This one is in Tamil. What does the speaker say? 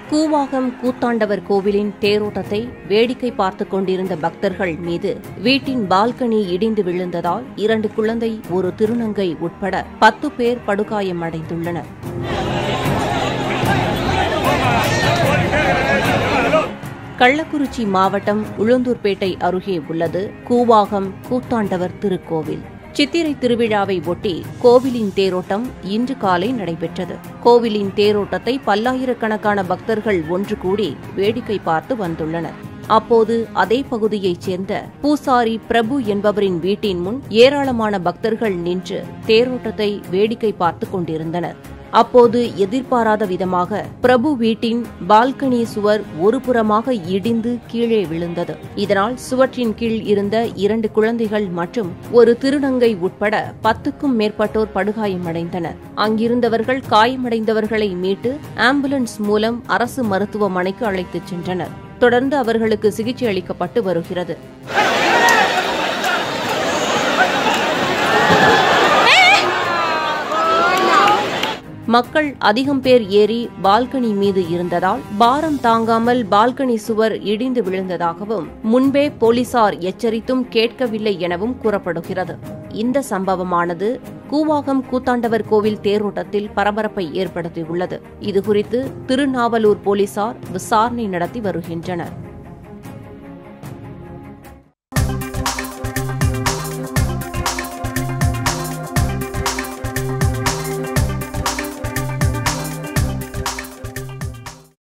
கூவாகம் கூத்தாண்டவர் கோவிலின் தேரோட்டத்தை வேடிக்கை பார்த்துக் கொண்டிருந்த பக்தர்கள் மீது வீட்டின் பால்கனி இடிந்து விழுந்ததால் இரண்டு குழந்தை ஒரு திருநங்கை உட்பட பத்து பேர் படுகாயமடைந்துள்ளனர் கள்ளக்குறிச்சி மாவட்டம் உளுந்தூர்பேட்டை அருகே உள்ளது கூவாகம் கூத்தாண்டவர் திருக்கோவில் சித்திரை திருவிழாவை ஒட்டி கோவிலின் தேரோட்டம் இன்று காலை நடைபெற்றது கோவிலின் தேரோட்டத்தை பல்லாயிரக்கணக்கான பக்தர்கள் ஒன்று கூடி வேடிக்கை பார்த்து வந்துள்ளனர் அப்போது அதே பகுதியைச் சேர்ந்த பூசாரி பிரபு என்பவரின் வீட்டின் முன் ஏராளமான பக்தர்கள் நின்று தேரோட்டத்தை வேடிக்கை பார்த்துக் கொண்டிருந்தனர் அப்போது எதிர்பாராத விதமாக பிரபு வீட்டின் பால்கனி சுவர் ஒரு புறமாக இடிந்து கீழே விழுந்தது இதனால் சுவற்றின் கீழ் இருந்த இரண்டு குழந்தைகள் மற்றும் ஒரு திருநங்கை உட்பட பத்துக்கும் மேற்பட்டோர் படுகாயமடைந்தனர் அங்கிருந்தவர்கள் காயமடைந்தவர்களை மீட்டு ஆம்புலன்ஸ் மூலம் அரசு மருத்துவமனைக்கு அழைத்துச் சென்றனர் தொடர்ந்து அவர்களுக்கு சிகிச்சை அளிக்கப்பட்டு வருகிறது மக்கள் அதிகம் பேர் ஏறி பால்கனி மீது இருந்ததால் பாரம் தாங்காமல் பால்கனி சுவர் இடிந்து விழுந்ததாகவும் முன்பே போலீசார் எச்சரித்தும் கேட்கவில்லை எனவும் கூறப்படுகிறது இந்த சம்பவமானது கூவாகம் கூத்தாண்டவர் கோவில் தேரோட்டத்தில் பரபரப்பை ஏற்படுத்தியுள்ளது இதுகுறித்து திருநாவலூர் போலீசார் விசாரணை நடத்தி வருகின்றனர்